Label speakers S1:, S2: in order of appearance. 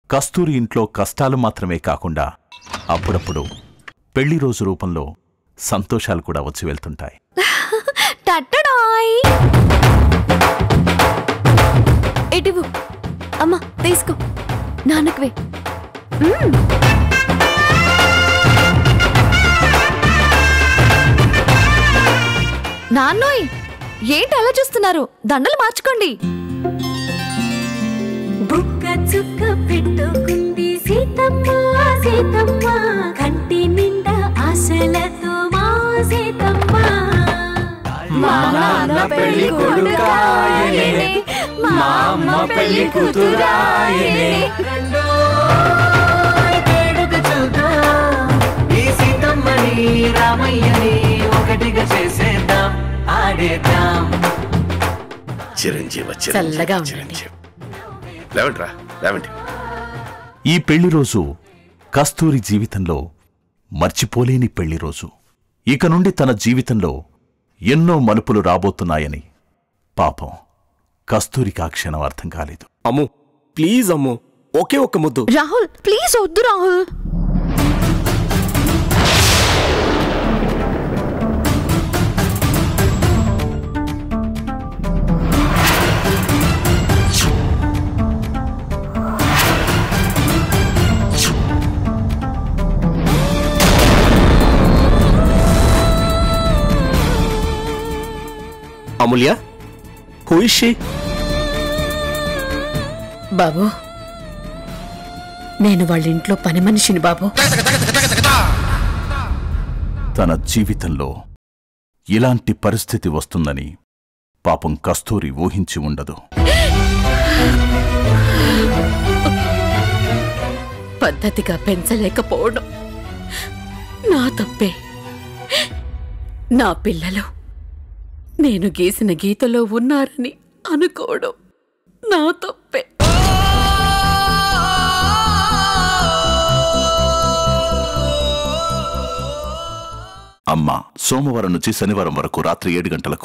S1: కస్తూరి ఇంట్లో కష్టాలు మాత్రమే కాకుండా అప్పుడప్పుడు పెళ్లి రోజు రూపంలో సంతోషాలు కూడా వచ్చి వెళ్తుంటాయి
S2: టట్టడాయ్ ఇటివు అమ్మా తీసుకో నాన్నకువే మ్మ్. నాన్నోయ్ ఏంటి అలా చూస్తున్నారు దండలు మార్చుకోండి
S3: బుక్క చుక్క పెట్టుకుంది సీతమ్మ సీతమ్మ కంటి నిండా ఆశలతో మా సీతమ్మ
S2: మా నాన్న పెళ్లి కొడుకాయనే, మా అమ్మ పెళ్లి కూతురాయనే.
S4: వేడుక చూద్దాం ఈ సీతమ్మని రామయ్యని ఒకటిగా చేసేద్దాం ఆడేద్దాం
S5: చిరంజీవ
S6: చల్లగా
S5: చిరంజీవ
S6: ఉండండి.
S5: చిరంజీవి లేవంట్రా లేవండి
S1: ఈ పెళ్లి రోజు కస్తూరి జీవితంలో మర్చిపోలేని పెళ్లి రోజు ఇక నుండి తన జీవితంలో ఎన్నో మలుపులు రాబోతున్నాయని పాపం కస్తూరికి ఆ క్షణం అర్థం కాలేదు
S7: అమ్ము ప్లీజ్ అమ్ము ఒకే ఒక్క ముద్దు
S2: రాహుల్ ప్లీజ్ వద్దు Rahul
S7: Amulya who is she
S6: బాబు నేను వాళ్ళ ఇంట్లో పని మనిషిని బాబు
S1: తన జీవితంలో ఇలాంటి పరిస్థితి వస్తుందని పాపం కస్తూరి ఊహించి ఉండదు
S6: పద్ధతిగా పెంచలేకపోవడం నా తప్పే నా పిల్లలు నేను గీసిన గీతలో ఉన్నారని అనుకోవడం నా తప్పే
S1: అమ్మ సోమవారం నుంచి శనివారం వరకు రాత్రి ఏడు గంటలకు